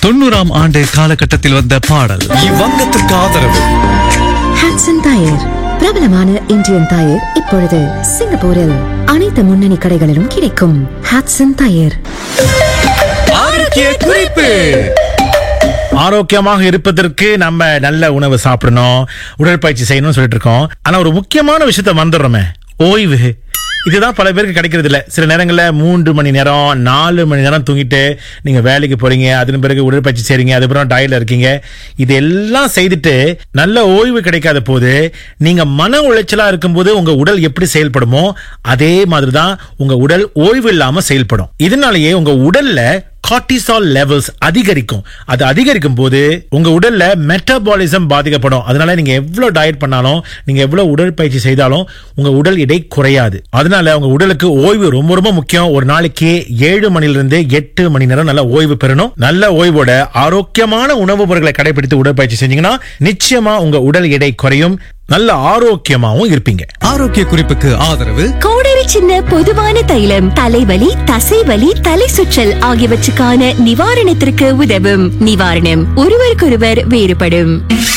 தொண்ணூறாம் ஆண்டு காலகட்டத்தில் வந்த பாடல் இவ்வங்கத்திற்கு ஆதரவு ஹாட்சன் டயர் பிரபலமான இந்தியன் டயர் இப்பொழுது சிங்கப்பூரில் அனைத்து முன்னணி கடைகளிலும் கிடைக்கும் ஹாட்சன் டயர் ஆரோக்கிய குறிப்பு ஆரோக்கியமாக இருப்பதற்கு நம்ம நல்ல உணவு சாப்பிடணும் உடற்பயிற்சி செய்யணும்னு சொல்லிட்டு இருக்கோம் ஆனா ஒரு முக்கியமான விஷயத்த வந்துடுறோமே ஓய்வு இதுதான் பல பேருக்கு கிடைக்கிறது இல்ல சில நேரங்கள்ல மூன்று மணி நேரம் நாலு மணி நேரம் தூங்கிட்டு நீங்க வேலைக்கு போறீங்க அதன் பிறகு உடற்பயிற்சி செய்றீங்க அதுக்கப்புறம் டயர்ல இருக்கீங்க இது எல்லாம் செய்துட்டு நல்ல ஓய்வு கிடைக்காத போது நீங்க மன உளைச்சலா இருக்கும்போது உங்க உடல் எப்படி செயல்படுமோ அதே மாதிரி தான் உங்க உடல் ஓய்வு இல்லாம செயல்படும் இதனாலேயே உங்க உடல்ல கார்டிசால் லெவல்ஸ் அதிகரிக்கும் அது அதிகரிக்கும் போது உங்க உடல்ல மெட்டபாலிசம் பாதிக்கப்படும் அதனால நீங்க எவ்வளவு டயட் பண்ணாலும் நீங்க எவ்வளவு உடற்பயிற்சி செய்தாலும் உங்க உடல் எடை குறையாது அதனால உங்க உடலுக்கு ஓய்வு ரொம்ப ரொம்ப முக்கியம் ஒரு நாளைக்கு ஏழு மணில இருந்து எட்டு மணி நேரம் நல்ல ஓய்வு பெறணும் நல்ல ஓய்வோட ஆரோக்கியமான உணவு முறைகளை கடைபிடித்து உடற்பயிற்சி செஞ்சீங்கன்னா நிச்சயமா உங்க உடல் எடை குறையும் நல்ல ஆரோக்கியமாவும் இருப்பீங்க ஆரோக்கிய குறிப்புக்கு ஆதரவு கோடரி சின்ன பொதுவான தைலம் தலைவலி தசைவலி தலை சுற்றல் ஆகியவற்றுக்கான நிவாரணத்திற்கு உதவும் நிவாரணம் ஒருவருக்கொருவர் வேறுபடும்